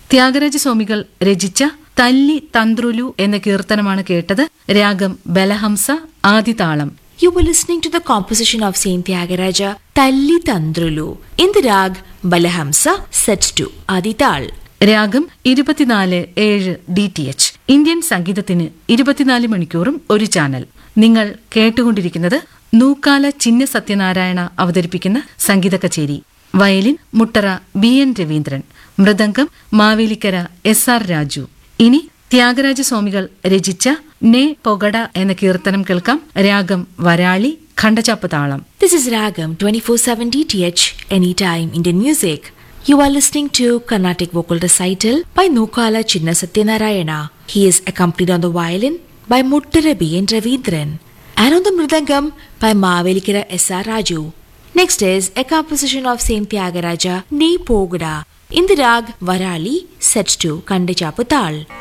ത്യാഗരാജ സ്വാമികൾ രചിച്ച തല്ലി തന്ത്രുലു എന്ന കീർത്തനമാണ് കേട്ടത് രാഗം ബലഹംസ ആദിതാളം You were listening to the composition of Saint Tyagaraja Talli Tandrulu in the rag Balahamsa set to Adital. രാഗം ഇരുപത്തിനാല് ഏഴ് ഡി ടി എച്ച് ഇന്ത്യൻ സംഗീതത്തിന് ഇരുപത്തിനാല് മണിക്കൂറും ഒരു ചാനൽ നിങ്ങൾ കേട്ടുകൊണ്ടിരിക്കുന്നത് നൂക്കാല ചിന്ന സത്യനാരായണ അവതരിപ്പിക്കുന്ന സംഗീത കച്ചേരി violin Muttara B N Raveendran mridangam Mavelikkara S R Raju ഇനി ത്യാഗരാജ സ്വാമികൾ രചിച്ച നെ പൊഗഡ എന്ന കീർത്തനം കേൾക്കാം രാഗം വരാളി ഖണ്ഡചാപ്പ് താളം This is Ragam 24/7 DTH Anytime Indian Music. You are listening to Carnatic vocal recital by Nukala Chinna Satyanarayana. He is accompanied on the violin by Muttara B. N. Ravindran and on the mridangam by Mavelikira S. R. Raju. Next is a composition of Saint Tyagaraja Ne Pogada in the rag Varali set to Kandachapatal.